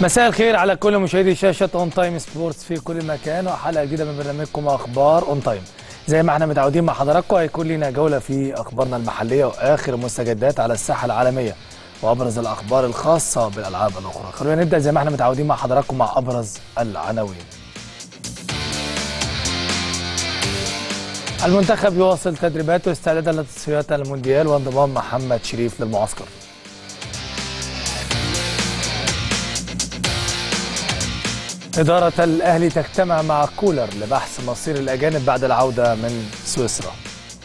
مساء الخير على كل مشاهدي شاشه اون تايم سبورتس في كل مكان وحلقه جديده من برنامجكم اخبار اون تايم زي ما احنا متعودين مع حضراتكم هيكون لنا جوله في اخبارنا المحليه واخر المستجدات على الساحه العالميه وابرز الاخبار الخاصه بالالعاب الاخرى خلونا نبدا زي ما احنا متعودين مع حضراتكم مع ابرز العناوين المنتخب يواصل تدريباته استعدادا لتصفيات المونديال وانضمام محمد شريف للمعسكر إدارة الأهلي تجتمع مع كولر لبحث مصير الأجانب بعد العودة من سويسرا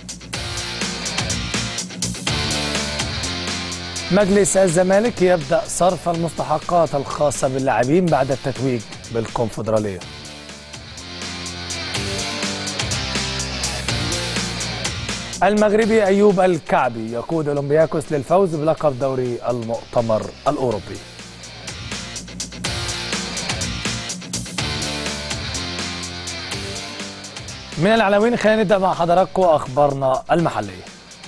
مجلس الزمالك يبدأ صرف المستحقات الخاصة باللاعبين بعد التتويج بالكونفدرالية المغربي أيوب الكعبي يقود أولمبياكوس للفوز بلقب دوري المؤتمر الأوروبي من العناوين خلينا نبدا مع حضراتكم اخبارنا المحليه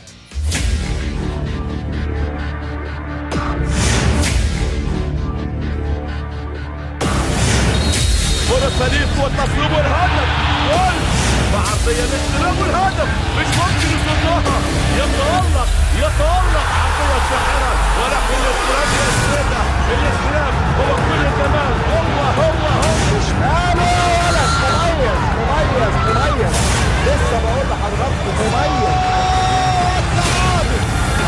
فرصة ليك والتصويب والهدف جول وعرضية للسلام والهدف مش ممكن يصدها يتألق يتألق عرضية ساحرة ولكن الاستلام يسندها الاستلام هو كل الجمال هو هو هو شماله يا ولد مميز مميز مميز لسه بقول لحضراتكم مميز التعادل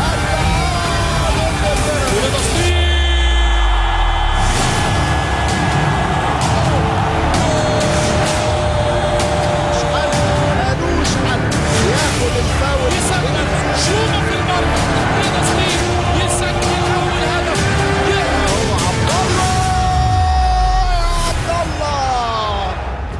مالوش حل ياخد الفاول شوطه في المرمى رضا سليم يسجل اول هدف هو عبد الله يا عبد الله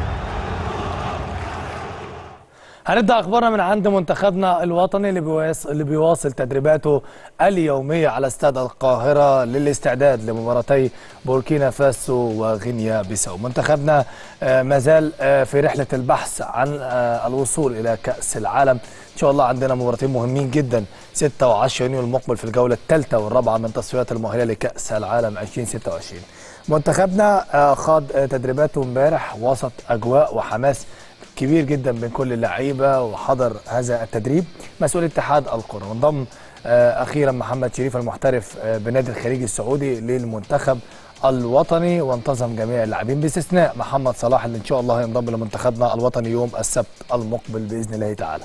هنبدا اخبارنا من عند منتخبنا الوطني اللي بيواصل اللي بيواصل تدريباته اليوميه على استاد القاهره للاستعداد لمباراتي بوركينا فاسو وغينيا بيساو منتخبنا آه، ما زال آه، في رحله البحث عن آه، الوصول الى كاس العالم ان شاء الله عندنا مباراتين مهمين جدا 6 و10 يونيو المقبل في الجوله الثالثه والرابعه من تصفيات المؤهله لكاس العالم 2026 منتخبنا آه، خاض آه، تدريباته امبارح وسط اجواء وحماس كبير جدا من كل اللعيبه وحضر هذا التدريب مسؤول اتحاد الكره وانضم آه، اخيرا محمد شريف المحترف آه، بنادي الخليج السعودي للمنتخب الوطني وانتظم جميع اللاعبين باستثناء محمد صلاح اللي ان شاء الله هينضم لمنتخبنا الوطني يوم السبت المقبل باذن الله تعالى.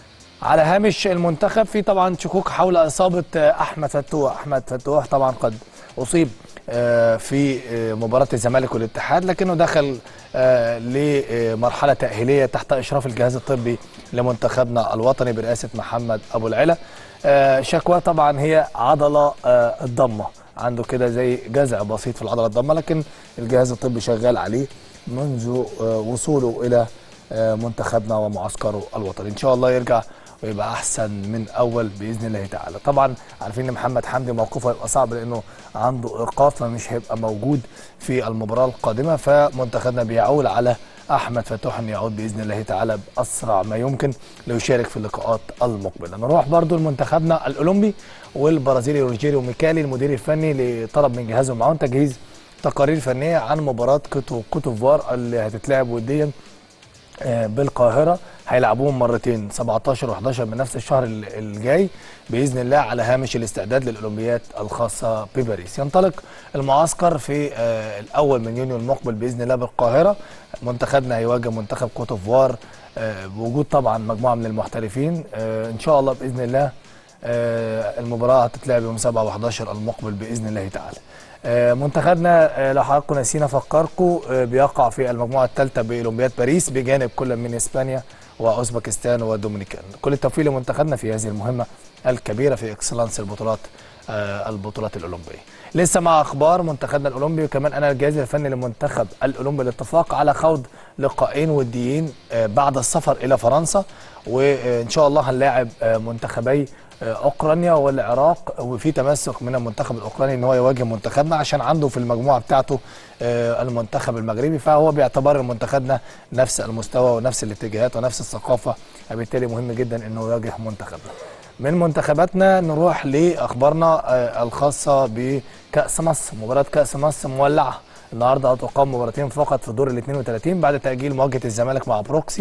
على هامش المنتخب في طبعا شكوك حول اصابه آه، احمد فتوح، احمد فتوح طبعا قد اصيب آه، في آه، مباراه الزمالك والاتحاد لكنه دخل آه، لمرحله تاهيليه تحت اشراف الجهاز الطبي لمنتخبنا الوطني برئاسه محمد ابو العلا. آه، شكوى طبعا هي عضله آه، الضمه عنده كده زي جزع بسيط في العضله الضمه لكن الجهاز الطبي شغال عليه منذ آه، وصوله الى آه، منتخبنا ومعسكره الوطني ان شاء الله يرجع ويبقى احسن من اول باذن الله تعالى طبعا عارفين ان محمد حمدي موقفه هيبقى صعب لانه عنده ايقاف فمش هيبقى موجود في المباراه القادمه فمنتخبنا بيعول على احمد فتوح ان يعود باذن الله تعالى باسرع ما يمكن ليشارك في اللقاءات المقبله نروح برضو لمنتخبنا الاولمبي والبرازيلي روجيريو ميكالي المدير الفني اللي طلب من جهازه معاون تجهيز تقارير فنيه عن مباراه كوتو كوتوفوار اللي هتتلعب وديا آه، بالقاهره هيلعبوهم مرتين 17 و11 من نفس الشهر ال- الجاي باذن الله على هامش الاستعداد للاولمبياد الخاصه بباريس ينطلق المعسكر في آه، الاول من يونيو المقبل باذن الله بالقاهره منتخبنا هيواجه منتخب كوتوفوار آه، بوجود طبعا مجموعه من المحترفين آه، ان شاء الله باذن الله آه، المباراه هتتلعب يوم 7 و11 المقبل باذن الله تعالى آه، منتخبنا آه، لو حضراتكم نسينا افكركم آه، بيقع في المجموعه الثالثه باولمبياد باريس بجانب كل من اسبانيا واوزبكستان والدومينيكان كل التوفيق لمنتخبنا في هذه المهمه الكبيره في اكسلانس البطولات آه، البطولات الاولمبيه لسه مع اخبار منتخبنا الاولمبي وكمان انا الجهاز الفني للمنتخب الاولمبي الاتفاق على خوض لقاءين وديين آه، بعد السفر الى فرنسا وان شاء الله هنلاعب آه، منتخبي آه، اوكرانيا والعراق وفي تمسك من المنتخب الاوكراني ان هو يواجه منتخبنا عشان عنده في المجموعه بتاعته آه، المنتخب المغربي فهو بيعتبر منتخبنا نفس المستوى ونفس الاتجاهات ونفس الثقافه فبالتالي مهم جدا انه يواجه منتخبنا. من منتخباتنا نروح لاخبارنا آه، الخاصه بكاس مصر مباراه كاس مصر مولعه النهارده هتقام مباراتين فقط في دور ال 32 بعد تاجيل مواجهه الزمالك مع بروكسي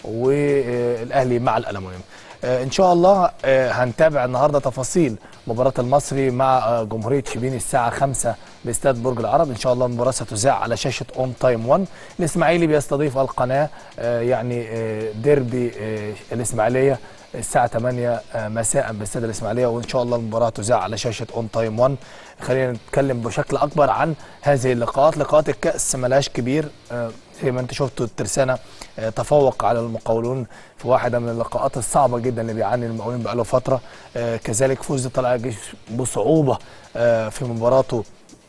والاهلي مع الالمونيوم آه، ان شاء الله آه، هنتابع النهارده تفاصيل مباراه المصري مع آه، جمهوريه شبين الساعه 5 باستاد برج العرب ان شاء الله المباراه ستذاع على شاشه اون تايم 1 الاسماعيلي بيستضيف القناه آه، يعني آه، ديربي آه، الاسماعيليه الساعه 8 آه، مساء باستاد الاسماعيليه وان شاء الله المباراه تذاع على شاشه اون تايم 1 خلينا نتكلم بشكل اكبر عن هذه اللقاءات لقاءات الكاس ملهاش كبير آه، زي ما انت شفتوا الترسانه آه، تفوق على المقاولون في واحده من اللقاءات الصعبه جدا اللي بيعاني المقاولين بقاله فتره آه، كذلك فوز طلائع الجيش بصعوبه آه، في مباراته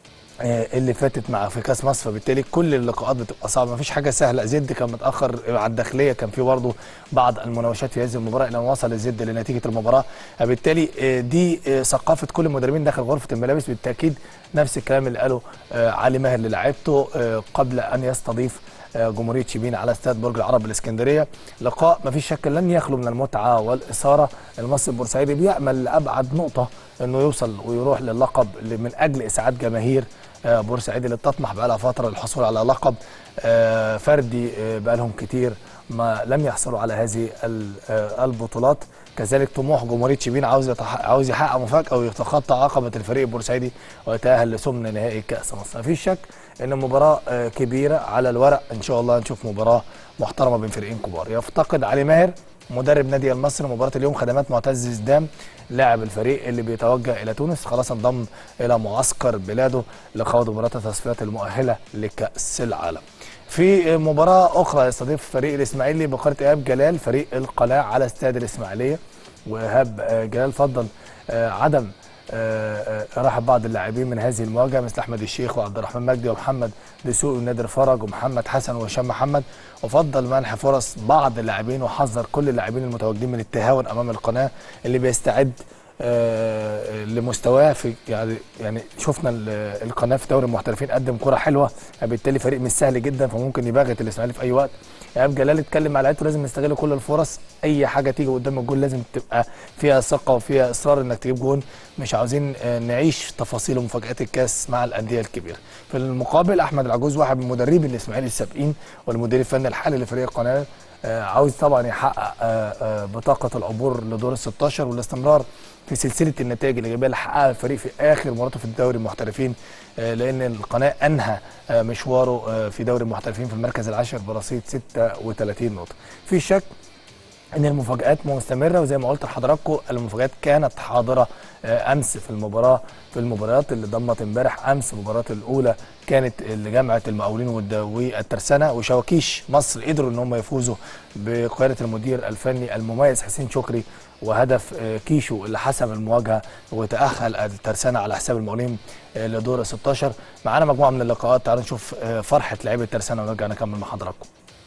آه، اللي فاتت مع في كاس مصر فبالتالي كل اللقاءات بتبقى صعبه مفيش حاجه سهله زد كان متاخر على الداخليه كان في برضه بعض المناوشات في هذه المباراه الى ان وصل الزد لنتيجه المباراه فبالتالي آه، دي آه، ثقافه كل المدربين داخل غرفه الملابس بالتاكيد نفس الكلام اللي قاله آه، علي ماهر للاعيبته آه، قبل ان يستضيف آه، جمهوريه شبين على استاد برج العرب الاسكندريه لقاء ما فيش شك لن يخلو من المتعه والاثاره المصري البورسعيدي بيامل لابعد نقطه انه يوصل ويروح للقب اللي من اجل اسعاد جماهير آه، بورسعيد اللي بتطمح بقى لها فتره للحصول على لقب آه، فردي آه، بقى لهم كتير ما لم يحصلوا على هذه ال- آه، البطولات كذلك طموح جمهوريه شبين عاوز يتح- عاوز يحقق مفاجاه ويتخطى عقبه الفريق البورسعيدي ويتاهل لثمن نهائي كاس مصر مفيش شك ان مباراه آه، كبيره على الورق ان شاء الله نشوف مباراه محترمه بين فريقين كبار يفتقد علي ماهر مدرب نادي المصري مباراه اليوم خدمات معتز زدام لاعب الفريق اللي بيتوجه الى تونس خلاص انضم الى معسكر بلاده لخوض مباراه التصفيات المؤهله لكاس العالم في مباراة أخرى يستضيف فريق الإسماعيلي بقيادة إيهاب جلال فريق القلاع على استاد الإسماعيلية وإيهاب آه، جلال فضل آه، عدم آه، آه، راحة بعض اللاعبين من هذه المواجهة مثل أحمد الشيخ وعبد الرحمن مجدي ومحمد دسوقي ونادر فرج ومحمد حسن وهشام محمد وفضل منح فرص بعض اللاعبين وحذر كل اللاعبين المتواجدين من التهاون أمام القناة اللي بيستعد آه، لمستواه في يعني يعني شفنا ال- القناه في دوري المحترفين قدم كره حلوه بالتالي فريق مش سهل جدا فممكن يباغت الاسماعيلي في اي وقت ايهاب جلال اتكلم مع لعيبته لازم نستغل كل الفرص اي حاجه تيجي قدام الجول لازم تبقى فيها ثقه وفيها اصرار انك تجيب جون مش عاوزين آه، نعيش تفاصيل ومفاجات الكاس مع الانديه الكبيره في المقابل احمد العجوز واحد من مدربي الاسماعيلي السابقين والمدير الفني الحالي لفريق القناه آه، عاوز طبعا يحقق آه، آه، بطاقه العبور لدور ال 16 والاستمرار في سلسله النتائج الايجابيه اللي حققها الفريق في اخر مباراته في الدوري المحترفين آه، لان القناه انهى آه، مشواره آه، في دوري المحترفين في المركز العاشر برصيد 36 نقطه في شك ان المفاجات مستمره وزي ما قلت لحضراتكم المفاجات كانت حاضره آه، امس في المباراه في المباريات اللي ضمت امبارح امس المباراه الاولى كانت اللي جمعت المقاولين والد- والترسانه وشواكيش مصر قدروا ان هم يفوزوا بقياده المدير الفني المميز حسين شكري وهدف آه، كيشو اللي حسم المواجهه وتاهل الترسانه على حساب المقاولين آه، لدور ال 16 معانا مجموعه من اللقاءات تعالوا نشوف آه، فرحه لعيبه الترسانه ونرجع نكمل مع حضراتكم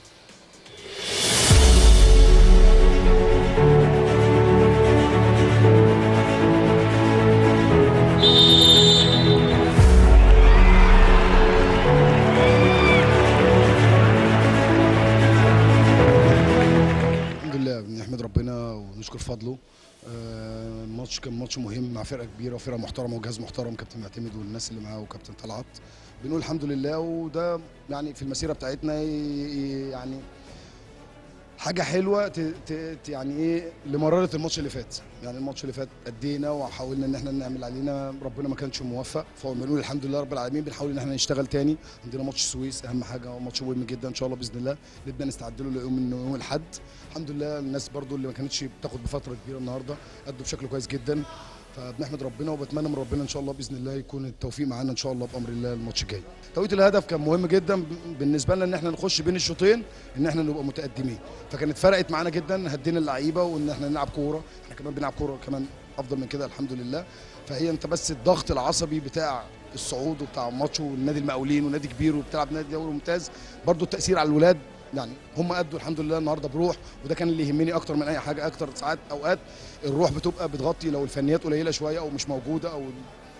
الحمد لله بنحمد ربنا ونشكر فضله آه، الماتش كان ماتش مهم مع فرقه كبيره وفرقه محترمه وجهاز محترم كابتن معتمد والناس اللي معاه وكابتن طلعت بنقول الحمد لله وده يعني في المسيره بتاعتنا ي- ي- يعني حاجه حلوه ت... ت... ت- يعني ايه لمراره الماتش اللي فات يعني الماتش اللي فات ادينا وحاولنا ان احنا نعمل علينا ربنا ما كانش موفق فبنقول الحمد لله رب العالمين بنحاول ان احنا نشتغل تاني عندنا ماتش السويس اهم حاجه ماتش مهم جدا ان شاء الله باذن الله نبدا نستعد له ليوم يوم الاحد الحمد لله الناس برضو اللي ما كانتش بتاخد بفتره كبيره النهارده ادوا بشكل كويس جدا فبنحمد ربنا وبتمنى من ربنا ان شاء الله باذن الله يكون التوفيق معانا ان شاء الله بامر الله الماتش الجاي. توقيت الهدف كان مهم جدا بالنسبه لنا ان احنا نخش بين الشوطين ان احنا نبقى متقدمين فكانت فرقت معانا جدا هدينا اللعيبه وان احنا نلعب كوره احنا كمان بنلعب كوره كمان افضل من كده الحمد لله فهي انت بس الضغط العصبي بتاع الصعود وبتاع الماتش والنادي المقاولين ونادي كبير وبتلعب نادي دوري ممتاز برضو التاثير على الولاد يعني هم ادوا الحمد لله النهارده بروح وده كان اللي يهمني اكتر من اي حاجه اكتر ساعات اوقات الروح بتبقى بتغطي لو الفنيات قليله شويه او مش موجوده او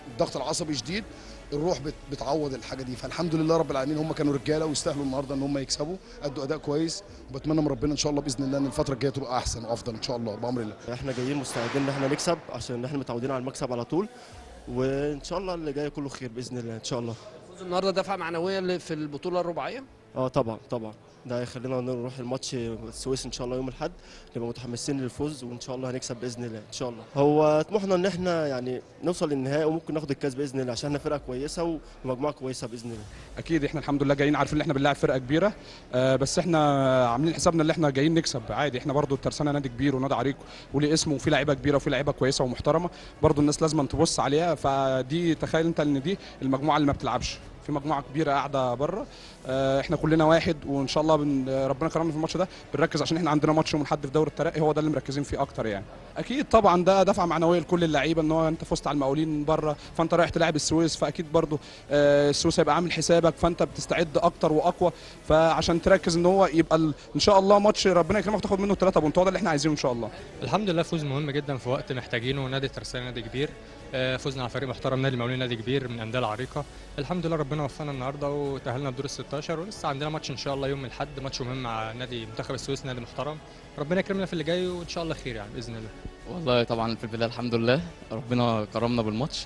الضغط العصبي شديد الروح بت بتعوض الحاجه دي فالحمد لله رب العالمين هم كانوا رجاله ويستاهلوا النهارده ان هم يكسبوا ادوا اداء كويس وبتمنى من ربنا ان شاء الله باذن الله ان الفتره الجايه تبقى احسن وافضل ان شاء الله بامر الله احنا جايين مستعدين ان احنا نكسب عشان احنا متعودين على المكسب على طول وان شاء الله اللي جاي كله خير باذن الله ان شاء الله فوز النهارده دفعه معنويه اللي في البطوله الرباعيه اه طبعا طبعا ده هيخلينا نروح الماتش السويس ان شاء الله يوم الاحد نبقى متحمسين للفوز وان شاء الله هنكسب باذن الله ان شاء الله هو طموحنا ان احنا يعني نوصل للنهائي وممكن ناخد الكاس باذن الله عشان احنا فرقه كويسه ومجموعه كويسه باذن الله اكيد احنا الحمد لله جايين عارفين ان احنا بنلاعب فرقه كبيره آه بس احنا عاملين حسابنا ان احنا جايين نكسب عادي احنا برضو الترسانه نادي كبير ونادي عريق وليه اسمه وفي لعيبه كبيره وفي لعيبه كويسه ومحترمه برضو الناس لازم تبص عليها فدي تخيل انت ان دي المجموعه اللي ما بتلعبش في مجموعه كبيره قاعده بره آه، احنا كلنا واحد وان شاء الله بن... ربنا كرمنا في الماتش ده بنركز عشان احنا عندنا ماتش يوم الاحد في دوري الترقي هو ده اللي مركزين فيه اكتر يعني اكيد طبعا ده دفعه معنويه لكل اللعيبه ان هو انت فزت على المقاولين بره فانت رايح تلاعب السويس فاكيد برضو آه، السويس هيبقى عامل حسابك فانت بتستعد اكتر واقوى فعشان تركز ان هو يبقى ال... ان شاء الله ماتش ربنا يكرمك وتاخد منه ثلاثه بونت هو ده اللي احنا عايزينه ان شاء الله الحمد لله فوز مهم جدا في وقت محتاجينه نادي ترسانة نادي كبير آه، فزنا على فريق محترم نادي المقاولين نادي كبير من الانديه العريقه الحمد لله ربنا وفقنا النهارده وتاهلنا لدور ال 16 ولسه عندنا ماتش ان شاء الله يوم الاحد ماتش مهم مع نادي منتخب السويس نادي محترم ربنا يكرمنا في اللي جاي وان شاء الله خير يعني باذن الله والله طبعا في البدايه الحمد لله ربنا كرمنا بالماتش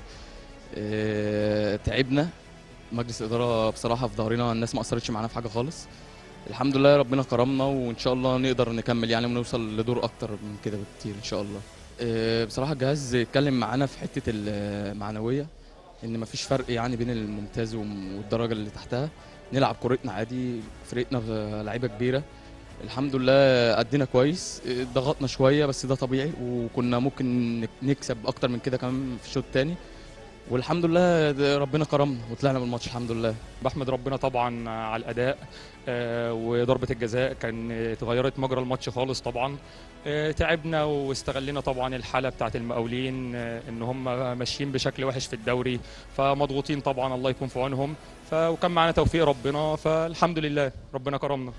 إيه، تعبنا مجلس الاداره بصراحه في ظهرنا الناس ما اثرتش معانا في حاجه خالص الحمد لله ربنا كرمنا وان شاء الله نقدر نكمل يعني ونوصل لدور اكتر من كده بكتير ان شاء الله إيه، بصراحه الجهاز اتكلم معانا في حته المعنويه ان مفيش فرق يعني بين الممتاز وم- والدرجه اللي تحتها نلعب كورتنا عادي فرقتنا لعيبه كبيره الحمد لله ادينا كويس إيه، ضغطنا شويه بس ده طبيعي وكنا ممكن نك- نكسب اكتر من كده كمان في الشوط الثاني والحمد لله ده ربنا كرمنا وطلعنا بالماتش الحمد لله بحمد ربنا طبعا على الاداء آه، وضربه الجزاء كان اتغيرت مجرى الماتش خالص طبعا آه، تعبنا واستغلينا طبعا الحاله بتاعه المقاولين آه، ان هم ماشيين بشكل وحش في الدوري فمضغوطين طبعا الله يكون في عونهم ف- وكان معانا توفيق ربنا فالحمد لله ربنا كرمنا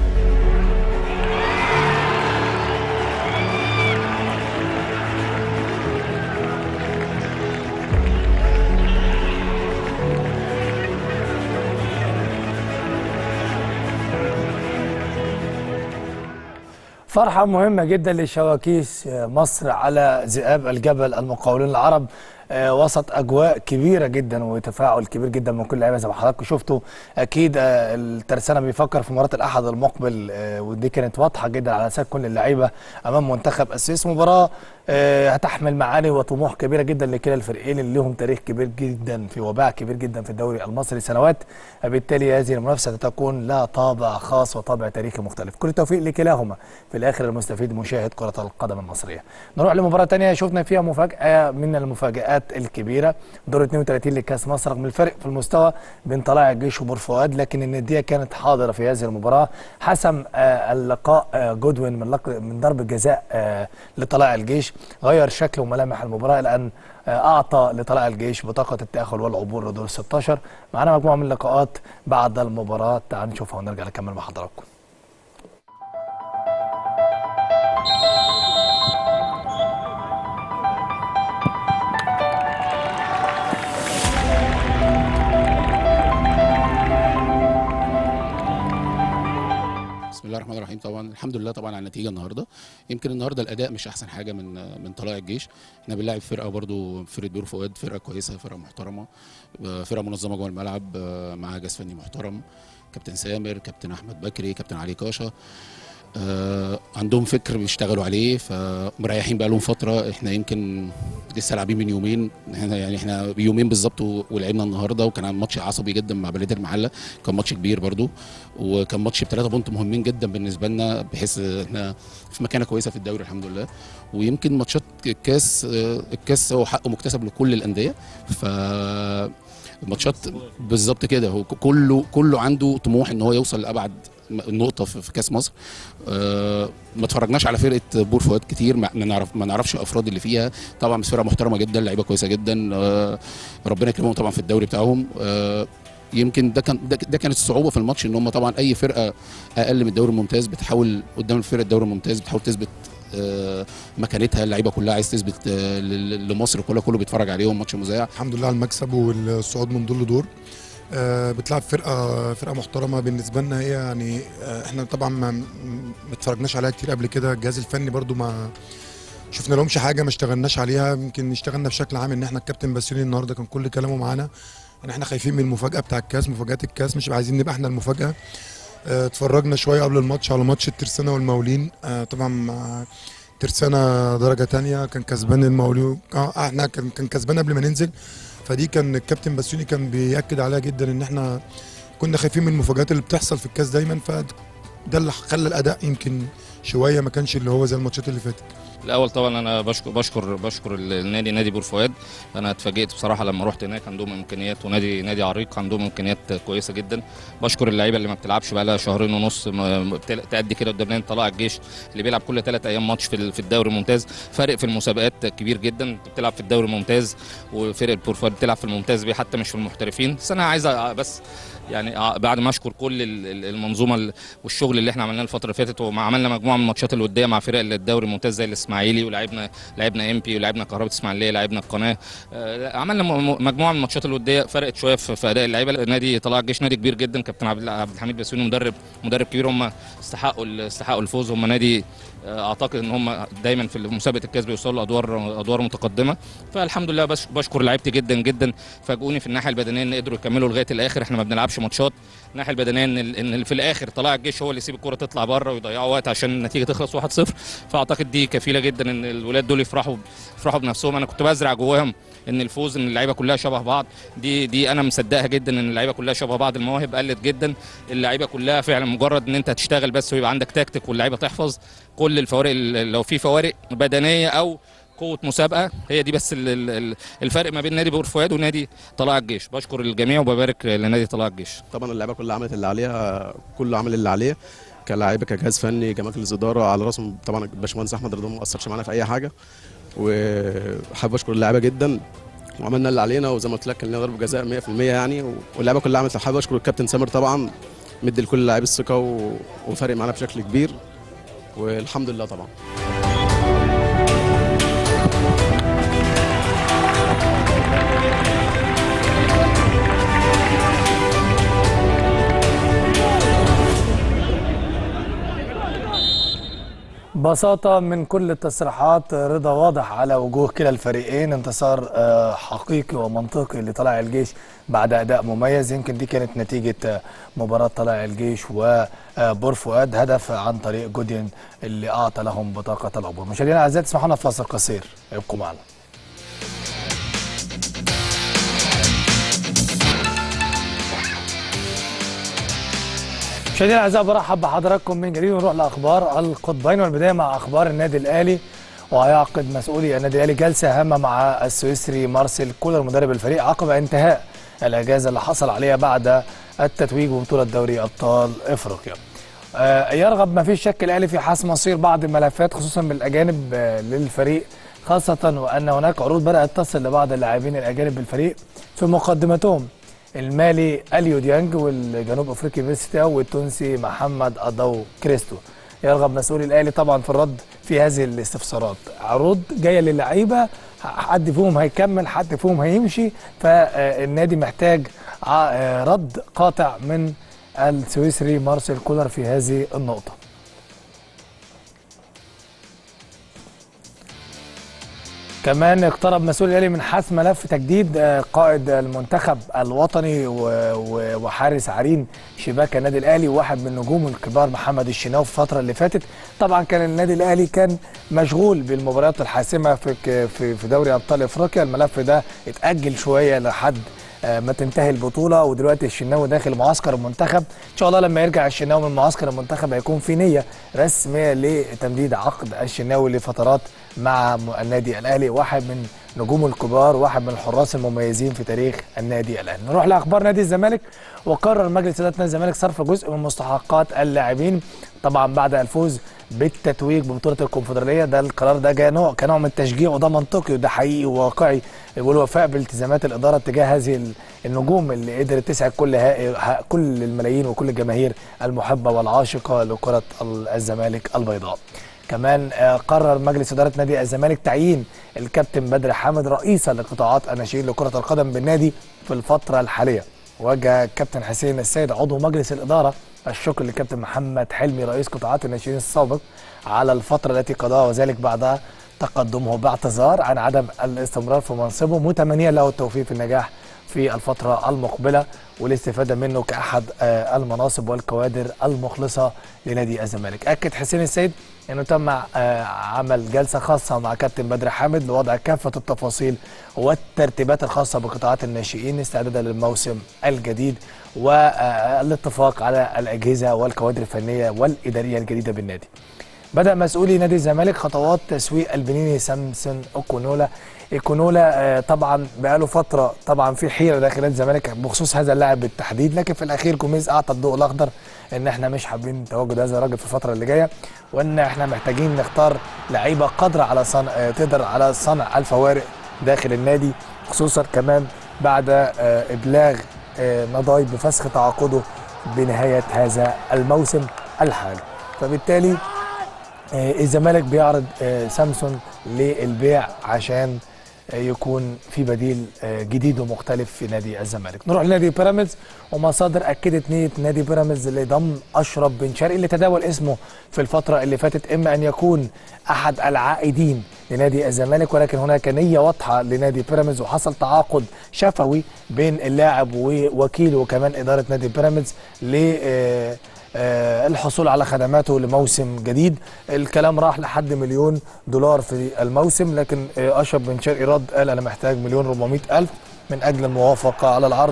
فرحة مهمة جدا لشواكيش مصر على ذئاب الجبل المقاولين العرب آه، وسط اجواء كبيره جدا وتفاعل كبير جدا من كل اللعيبه زي ما حضراتكم شفتوا اكيد آه، الترسانه بيفكر في مباراه الاحد المقبل آه، ودي كانت واضحه جدا على اساس كل اللعيبه امام منتخب السويس مباراه آه، هتحمل معاني وطموح كبيره جدا لكلا الفريقين اللي لهم تاريخ كبير جدا في وباع كبير جدا في الدوري المصري سنوات بالتالي هذه المنافسه ستكون لها طابع خاص وطابع تاريخي مختلف كل التوفيق لكلاهما في الاخر المستفيد مشاهد كره القدم المصريه نروح لمباراه ثانيه شفنا فيها مفاجاه من المفاجات الكبيره دور 32 لكاس مصر رغم الفرق في المستوى بين طلائع الجيش وبور فؤاد لكن النديه كانت حاضره في هذه المباراه حسم آه، اللقاء آه، جودوين من لق- من ضربه جزاء آه، لطلائع الجيش غير شكل وملامح المباراه لان آه، اعطى لطلائع الجيش بطاقه التاهل والعبور لدور ال 16 معانا مجموعه من اللقاءات بعد المباراه تعالوا نشوفها ونرجع نكمل مع حضراتكم بسم الله الرحمن الرحيم طبعا الحمد لله طبعا على النتيجه النهارده يمكن النهارده الاداء مش احسن حاجه من من طلائع الجيش احنا بنلاعب فرقه برضو فرقه بير فؤاد فرقه كويسه فرقه محترمه آه، فرقه منظمه جوه الملعب آه، معاها جهاز فني محترم كابتن سامر كابتن احمد بكري كابتن علي كاشا آه، عندهم فكر بيشتغلوا عليه فمريحين بقى لهم فتره احنا يمكن لسه لاعبين من يومين احنا يعني احنا يومين بالظبط و- ولعبنا النهارده وكان ماتش عصبي جدا مع بلديه المحله كان ماتش كبير برضو وكان ماتش بثلاثه بونت مهمين جدا بالنسبه لنا بحيث احنا في مكانه كويسه في الدوري الحمد لله ويمكن ماتشات الكاس آه، الكاس هو حقه مكتسب لكل الانديه ف الماتشات بالظبط كده هو كله كله عنده طموح ان هو يوصل لابعد نقطه في في كاس مصر آه، ما اتفرجناش على فرقه بور فؤاد كتير ما ما نعرف ما نعرفش الافراد اللي فيها طبعا بس فرقه محترمه جدا لعيبه كويسه جدا آه، ربنا يكرمهم طبعا في الدوري بتاعهم آه، يمكن ده كان ده, ده كانت الصعوبه في الماتش ان هم طبعا اي فرقه اقل من الدوري الممتاز بتحاول قدام الفرقه الدوري الممتاز بتحاول تثبت آه، مكانتها اللعيبه كلها عايز تثبت آه، ل- لمصر كلها كله بيتفرج عليهم ماتش مذاع الحمد لله على المكسب والصعود من دور لدور آه، بتلعب فرقه فرقه محترمه بالنسبه لنا هي يعني آه، احنا طبعا ما ما اتفرجناش عليها كتير قبل كده الجهاز الفني برضو ما شفنا لهمش حاجه ما اشتغلناش عليها يمكن اشتغلنا بشكل عام ان احنا الكابتن باسيوني النهارده كان كل كلامه معانا ان احنا خايفين من المفاجاه بتاع الكاس مفاجات الكاس مش عايزين نبقى احنا المفاجاه آه، اتفرجنا شويه قبل الماتش على ماتش الترسانه والمقاولين آه، طبعا مع ترسانة درجة تانية كان كسبان المقاولين اه احنا كان كان كسبان قبل ما ننزل فدي كان الكابتن باسيوني كان بيأكد عليها جدا ان احنا كنا خايفين من المفاجآت اللي بتحصل في الكاس دايما فده اللي خلى الاداء يمكن شويه ما كانش اللي هو زي الماتشات اللي فاتت الاول طبعا انا بشكر بشكر بشكر النادي نادي بور فؤاد انا اتفاجئت بصراحه لما رحت هناك عندهم امكانيات ونادي نادي عريق عندهم امكانيات كويسه جدا بشكر اللعيبه اللي ما بتلعبش بقى لها شهرين ونص ما- بتل- تأدي كده قدام نادي طلائع الجيش اللي بيلعب كل ثلاث ايام ماتش في ال- في الدوري الممتاز فرق في المسابقات كبير جدا انت بتلعب في الدوري الممتاز وفرقه بور فؤاد بتلعب في الممتاز بيه حتى مش في المحترفين بس انا عايز أ- بس يعني ع- بعد ما اشكر كل ال- ال- المنظومه ال- والشغل اللي احنا عملناه الفتره اللي فاتت وعملنا مجموعه من الماتشات الوديه مع فرق الدوري الممتاز زي الاسماعيلي ولعبنا لعبنا ام بي ولعبنا كهرباء اسماعيليه لعبنا القناه آه، عملنا م- م- مجموعه من الماتشات الوديه فرقت شويه في في اداء اللعيبه نادي طلائع الجيش نادي كبير جدا كابتن عبد عبد الحميد باسيوني مدرب مدرب كبير هم استحقوا ال- استحقوا الفوز هم نادي آه، اعتقد ان هم دايما في مسابقه الكاس بيوصلوا لادوار ادوار متقدمه فالحمد لله بش بشكر لعيبتي جدا جدا فاجئوني في الناحيه البدنيه ان قدروا يكملوا لغايه الاخر احنا ما بنلعبش ماتشات الناحيه البدنيه ان ال- ان في الاخر طلائع الجيش هو اللي يسيب الكره تطلع بره ويضيعوا وقت عشان النتيجه تخلص 1-0 فاعتقد دي كفيله جدا ان الولاد دول يفرحوا يفرحوا بنفسهم انا كنت بزرع جواهم ان الفوز ان اللعيبه كلها شبه بعض دي دي انا مصدقها جدا ان اللعيبه كلها شبه بعض المواهب قلت جدا اللعيبه كلها فعلا مجرد ان انت تشتغل بس ويبقى عندك تكتيك واللعيبه تحفظ كل الفوارق ال- لو في فوارق بدنيه او قوه مسابقه هي دي بس ال- ال- ال- الفرق ما بين نادي بور فؤاد ونادي طلائع الجيش بشكر الجميع وببارك لنادي طلائع الجيش طبعا اللعيبه كلها عملت اللي عليها كله عمل اللي عليه كلاعيبه كجهاز فني كمجلس اداره على راسهم طبعا الباشمهندس احمد رضوان ما اثرش معانا في اي حاجه وحابب اشكر اللعيبه جدا وعملنا اللي علينا وزي ما قلت لك كان لنا ضربه جزاء 100% يعني واللعيبه كلها عملت حابب اشكر الكابتن سامر طبعا مدي لكل اللاعبين الثقه و- وفارق معانا بشكل كبير والحمد لله طبعا بساطة من كل التصريحات رضا واضح على وجوه كلا الفريقين انتصار آه، حقيقي ومنطقي لطلائع الجيش بعد أداء مميز يمكن دي كانت نتيجة آه، مباراة طلائع الجيش وبور فؤاد هدف عن طريق جوديان اللي أعطى لهم بطاقة العبور مشاهدينا الأعزاء تسمحوا لنا فاصل قصير ابقوا معنا مشاهدينا الاعزاء برحب بحضراتكم من جديد ونروح لاخبار القطبين والبدايه مع اخبار النادي الاهلي وهيعقد مسؤولي النادي الاهلي جلسه هامه مع السويسري مارسيل كولر مدرب الفريق عقب انتهاء الاجازه اللي حصل عليها بعد التتويج ببطوله دوري ابطال افريقيا. آه، يرغب ما فيش شك الاهلي في حسم مصير بعض الملفات خصوصا من الاجانب آه، للفريق خاصه وان هناك عروض بدات تصل لبعض اللاعبين الاجانب بالفريق في مقدمتهم المالي اليو ديانج والجنوب افريقي فيستاو والتونسي محمد اضو كريستو يرغب مسؤولي الاهلي طبعا في الرد في هذه الاستفسارات عروض جايه للعيبه حد فيهم هيكمل حد فيهم هيمشي فالنادي محتاج ع- آه، رد قاطع من السويسري مارسيل كولر في هذه النقطه كمان اقترب مسؤول الاهلي من حسم ملف تجديد آه، قائد المنتخب الوطني و- و- وحارس عرين شباك النادي الاهلي وواحد من نجومه الكبار محمد الشناوي في الفتره اللي فاتت طبعا كان النادي الاهلي كان مشغول بالمباريات الحاسمه في ك- في في دوري ابطال افريقيا الملف ده اتاجل شويه لحد آه، ما تنتهي البطوله ودلوقتي الشناوي داخل معسكر المنتخب ان شاء الله لما يرجع الشناوي من معسكر المنتخب هيكون في نيه رسميه لتمديد عقد الشناوي لفترات مع م- النادي الاهلي واحد من نجومه الكبار واحد من الحراس المميزين في تاريخ النادي الاهلي نروح لاخبار نادي الزمالك وقرر مجلس اداره نادي الزمالك صرف جزء من مستحقات اللاعبين طبعا بعد الفوز بالتتويج ببطوله الكونفدراليه ده القرار ده جاء نوع كنوع من التشجيع وده منطقي وده حقيقي وواقعي والوفاء بالتزامات الاداره تجاه هذه ال- النجوم اللي قدرت تسعد كل ها- ها- كل الملايين وكل الجماهير المحبه والعاشقه لكره ال- الزمالك البيضاء. كمان آه، قرر مجلس اداره نادي الزمالك تعيين الكابتن بدر حامد رئيسا لقطاعات الناشئين لكره القدم بالنادي في الفتره الحاليه وجه الكابتن حسين السيد عضو مجلس الاداره الشكر للكابتن محمد حلمي رئيس قطاعات الناشئين السابق على الفتره التي قضاها وذلك بعد تقدمه باعتذار عن عدم الاستمرار في منصبه متمنيا له التوفيق في النجاح في الفترة المقبلة والاستفادة منه كأحد آه، المناصب والكوادر المخلصة لنادي الزمالك أكد حسين السيد أنه تم آه، عمل جلسة خاصة مع كابتن بدر حامد لوضع كافة التفاصيل والترتيبات الخاصة بقطاعات الناشئين استعدادا للموسم الجديد والاتفاق على الأجهزة والكوادر الفنية والإدارية الجديدة بالنادي بدأ مسؤولي نادي الزمالك خطوات تسويق البنيني سامسون اوكونولا ايكونولا آه، طبعا بقاله فتره طبعا في حيره داخل نادي الزمالك بخصوص هذا اللاعب بالتحديد لكن في الاخير جوميز اعطى الضوء الاخضر ان احنا مش حابين تواجد هذا الراجل في الفتره اللي جايه وان احنا محتاجين نختار لعيبه قادره على صنع آه، تقدر على صنع الفوارق داخل النادي خصوصا كمان بعد آه، ابلاغ آه، نضاي بفسخ تعاقده بنهايه هذا الموسم الحالي فبالتالي آه، الزمالك بيعرض آه، سامسون للبيع عشان آه، يكون في بديل آه، جديد ومختلف في نادي الزمالك نروح لنادي بيراميدز ومصادر اكدت نيه نادي بيراميدز لضم اشرف بن شرقي اللي تداول اسمه في الفتره اللي فاتت اما ان يكون احد العائدين لنادي الزمالك ولكن هناك نيه واضحه لنادي بيراميدز وحصل تعاقد شفوي بين اللاعب ووكيله وكمان اداره نادي بيراميدز ل آه، آه، الحصول على خدماته لموسم جديد الكلام راح لحد مليون دولار في الموسم لكن آه، اشرف بن شرقي رد قال انا محتاج مليون 400 الف من اجل الموافقه على العرض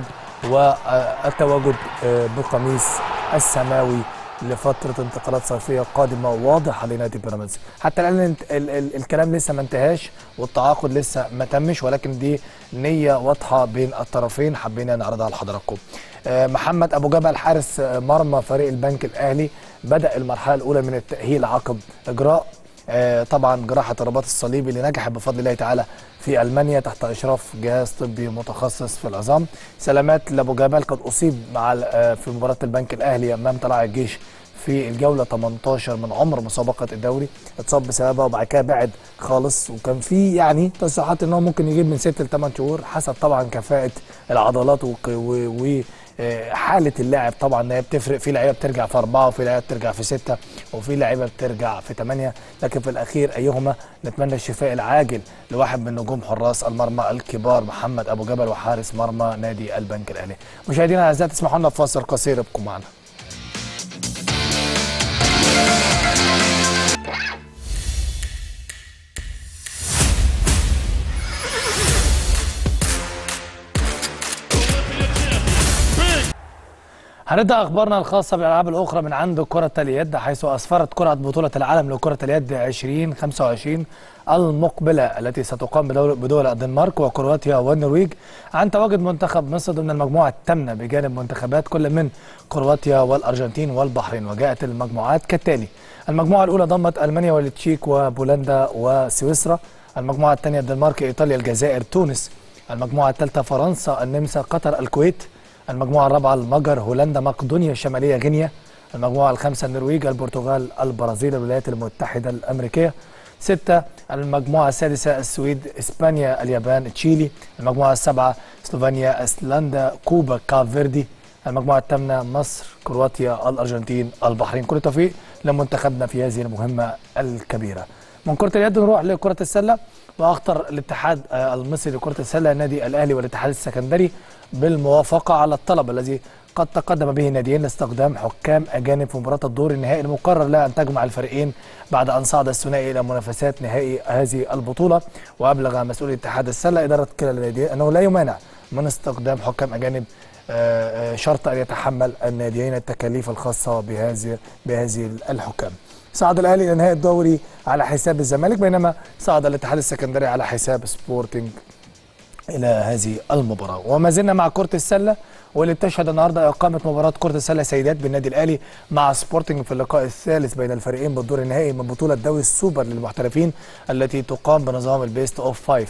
والتواجد آه، بقميص السماوي لفتره انتقالات صيفيه قادمه واضحه لنادي بيراميدز حتى الان انت- ال ال الكلام لسه ما انتهاش والتعاقد لسه ما تمش ولكن دي نيه واضحه بين الطرفين حبينا نعرضها لحضراتكم آه، محمد ابو جبل حارس آه، مرمى فريق البنك الاهلي بدا المرحله الاولى من التاهيل عقب اجراء آه، طبعا جراحه الرباط الصليبي اللي نجحت بفضل الله تعالى في المانيا تحت اشراف جهاز طبي متخصص في العظام سلامات لابو جبل قد اصيب مع ال- آه، في مباراه البنك الاهلي امام طلائع الجيش في الجوله 18 من عمر مسابقه الدوري اتصاب بسببها وبعد كده بعد خالص وكان في يعني تصريحات ان هو ممكن يجيب من 6 ل 8 شهور حسب طبعا كفاءه العضلات وك- و, و آه، حاله اللاعب طبعا ان هي بتفرق في لعيبه بترجع في اربعه وفي لعيبه بترجع في سته وفي لعيبه بترجع في ثمانيه لكن في الاخير ايهما نتمنى الشفاء العاجل لواحد من نجوم حراس المرمى الكبار محمد ابو جبل وحارس مرمى نادي البنك الاهلي مشاهدينا الاعزاء تسمحوا لنا بفاصل قصير ابقوا معنا هنبدا اخبارنا الخاصه بالالعاب الاخرى من عند كره اليد حيث اسفرت كره بطوله العالم لكره اليد 2025 المقبله التي ستقام بدول, بدول الدنمارك وكرواتيا والنرويج عن تواجد منتخب مصر ضمن المجموعه الثامنه بجانب منتخبات كل من كرواتيا والارجنتين والبحرين وجاءت المجموعات كالتالي المجموعه الاولى ضمت المانيا والتشيك وبولندا وسويسرا المجموعه الثانيه الدنمارك ايطاليا الجزائر تونس المجموعه الثالثه فرنسا النمسا قطر الكويت المجموعة الرابعة المجر هولندا مقدونيا الشمالية غينيا المجموعة الخامسة النرويج البرتغال البرازيل الولايات المتحدة الأمريكية ستة المجموعة السادسة السويد إسبانيا اليابان تشيلي المجموعة السابعة سلوفينيا أيسلندا كوبا كاب فيردي المجموعة الثامنة مصر كرواتيا الأرجنتين البحرين كل التوفيق لمنتخبنا في هذه المهمة الكبيرة من كرة اليد نروح لكرة السلة واخطر الاتحاد آه، المصري لكرة السلة النادي الاهلي والاتحاد السكندري بالموافقة على الطلب الذي قد تقدم به الناديين لاستخدام حكام اجانب في مباراة الدور النهائي المقرر لها ان تجمع الفريقين بعد ان صعد الثنائي الى منافسات نهائي هذه البطولة وابلغ مسؤول اتحاد السلة ادارة كلا الناديين انه لا يمانع من استخدام حكام اجانب آه، آه، شرط ان يتحمل الناديين التكاليف الخاصة بهذه بهذه الحكام. صعد الاهلي الى نهائي الدوري على حساب الزمالك بينما صعد الاتحاد السكندري على حساب سبورتنج الى هذه المباراه وما زلنا مع كره السله واللي بتشهد النهارده اقامه مباراه كره السله سيدات بالنادي الاهلي مع سبورتنج في اللقاء الثالث بين الفريقين بالدور النهائي من بطوله دوري السوبر للمحترفين التي تقام بنظام البيست اوف فايف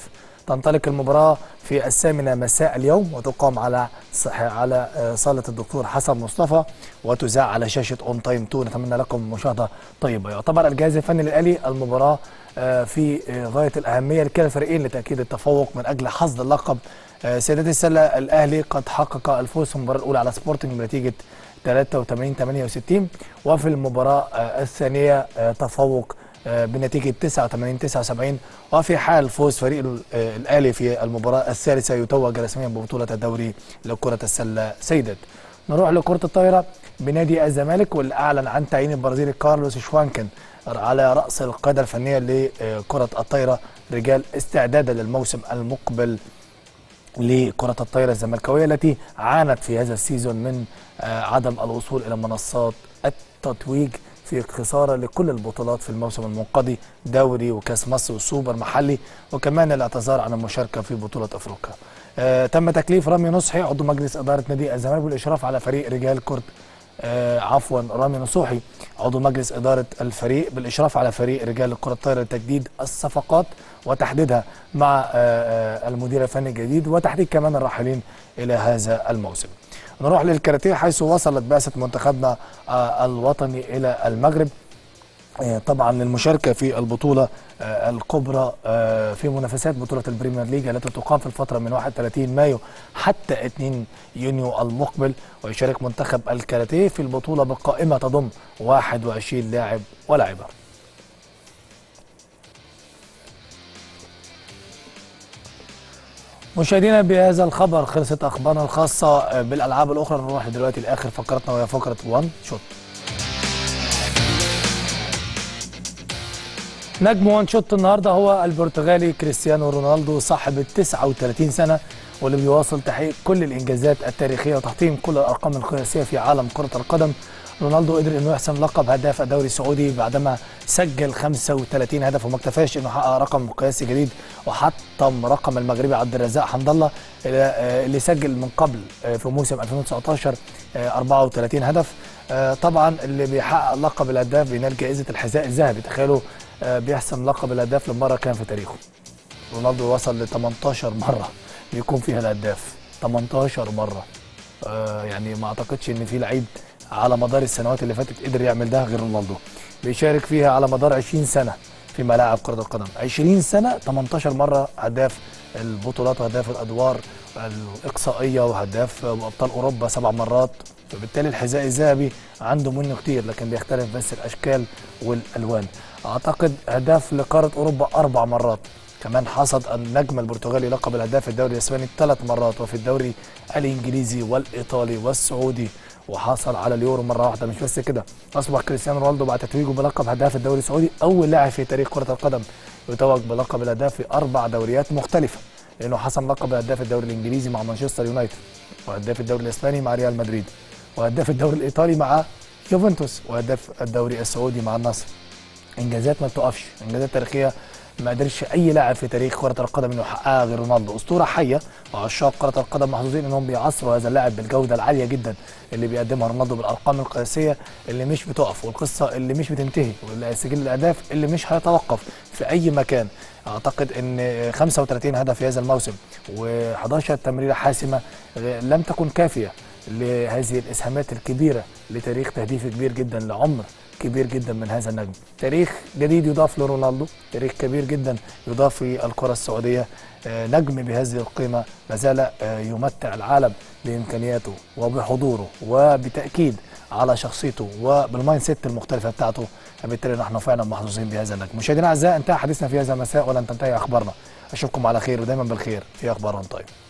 تنطلق المباراة في الثامنة مساء اليوم وتقام على صح على آه، صالة الدكتور حسن مصطفى وتذاع على شاشة اون تايم 2 نتمنى لكم مشاهدة طيبة يعتبر الجهاز الفني للأهلي المباراة آه، في آه، غاية الأهمية لكلا الفريقين لتأكيد التفوق من أجل حصد اللقب آه، سيدات السلة الأهلي قد حقق الفوز في المباراة الأولى على سبورتنج بنتيجة 83 68 وفي المباراة آه، الثانية آه، تفوق آه، بنتيجة 89 79 وفي حال فوز فريق ال- آه، الأهلي في المباراة الثالثة يتوج رسميا ببطولة الدوري لكرة السلة سيدات نروح لكرة الطايرة بنادي الزمالك واللي أعلن عن تعيين البرازيلي كارلوس شوانكن على رأس القيادة الفنية لكرة الطايرة رجال استعدادا للموسم المقبل لكرة الطايرة الزملكاوية التي عانت في هذا السيزون من آه، عدم الوصول إلى منصات التتويج في خسارة لكل البطولات في الموسم المنقضي دوري وكاس مصر والسوبر محلي وكمان الاعتذار عن المشاركة في بطولة أفريقيا آه، تم تكليف رامي نصحي عضو مجلس إدارة نادي الزمالك بالإشراف على فريق رجال كرة آه، عفوا رامي نصوحي عضو مجلس إدارة الفريق بالإشراف على فريق رجال الكرة الطايرة لتجديد الصفقات وتحديدها مع آه، آه، المدير الفني الجديد وتحديد كمان الراحلين إلى هذا الموسم نروح للكاراتيه حيث وصلت بعثة منتخبنا آه، الوطني إلى المغرب آه، طبعا للمشاركة في البطولة آه، الكبرى آه، في منافسات بطولة البريمير ليج التي تقام في الفترة من 31 مايو حتى 2 يونيو المقبل ويشارك منتخب الكاراتيه في البطولة بقائمة تضم 21 لاعب ولاعبة مشاهدينا بهذا الخبر خلصت اخبارنا الخاصه بالالعاب الاخرى نروح دلوقتي لاخر فقرتنا وهي فقره 1 شوت نجم وان شوت النهارده هو البرتغالي كريستيانو رونالدو صاحب ال 39 سنه واللي بيواصل تحقيق كل الانجازات التاريخيه وتحطيم كل الارقام القياسيه في عالم كره القدم رونالدو قدر انه يحسم لقب هداف الدوري السعودي بعدما سجل 35 هدف وما اكتفاش انه حقق رقم قياسي جديد وحطم رقم المغربي عبد الرزاق حمد الله اللي- آه، اللي سجل من قبل آه، في موسم 2019 آه، 34 هدف آه، طبعا اللي بيحقق لقب الهداف بينال جائزه الحذاء الذهبي تخيلوا آه، بيحسم لقب الهداف لمره كان في تاريخه رونالدو وصل ل 18 مره بيكون فيها الهداف 18 مره آه، يعني ما اعتقدش ان في لعيب على مدار السنوات اللي فاتت قدر يعمل ده غير رونالدو بيشارك فيها على مدار 20 سنه في ملاعب كره القدم 20 سنه 18 مره هداف البطولات وهداف الادوار الاقصائيه وهداف ابطال اوروبا سبع مرات فبالتالي الحذاء الذهبي عنده منه كتير لكن بيختلف بس الاشكال والالوان اعتقد هداف لقاره اوروبا اربع مرات كمان حصد النجم البرتغالي لقب الهداف الدوري الاسباني ثلاث مرات وفي الدوري الانجليزي والايطالي والسعودي وحصل على اليورو مره واحده مش بس كده اصبح كريستيانو رونالدو بعد تتويجه بلقب هداف الدوري السعودي اول لاعب في تاريخ كره القدم يتوج بلقب الهداف في اربع دوريات مختلفه لانه حسم لقب هداف الدوري الانجليزي مع مانشستر يونايتد وهداف الدوري الاسباني مع ريال مدريد وهداف الدوري الايطالي مع يوفنتوس وهداف الدوري السعودي مع النصر انجازات ما بتقفش انجازات تاريخيه ما قدرش اي لاعب في تاريخ كره القدم انه يحققها غير رونالدو اسطوره حيه وعشاق كره القدم محظوظين انهم بيعصروا هذا اللاعب بالجوده العاليه جدا اللي بيقدمها رونالدو بالارقام القياسيه اللي مش بتقف والقصه اللي مش بتنتهي والسجل الاهداف اللي مش هيتوقف في اي مكان اعتقد ان 35 هدف في هذا الموسم و11 تمريره حاسمه لم تكن كافيه لهذه الاسهامات الكبيره لتاريخ تهديفي كبير جدا لعمر كبير جدا من هذا النجم تاريخ جديد يضاف لرونالدو تاريخ كبير جدا يضاف في الكرة السعودية آه، نجم بهذه القيمة ما زال آه، يمتع العالم بإمكانياته وبحضوره وبتأكيد على شخصيته وبالمايند سيت المختلفة بتاعته فبالتالي نحن فعلا محظوظين بهذا النجم مشاهدينا الأعزاء انتهى حديثنا في هذا المساء ولن تنتهي أخبارنا أشوفكم على خير ودايما بالخير في أخبار أون تايم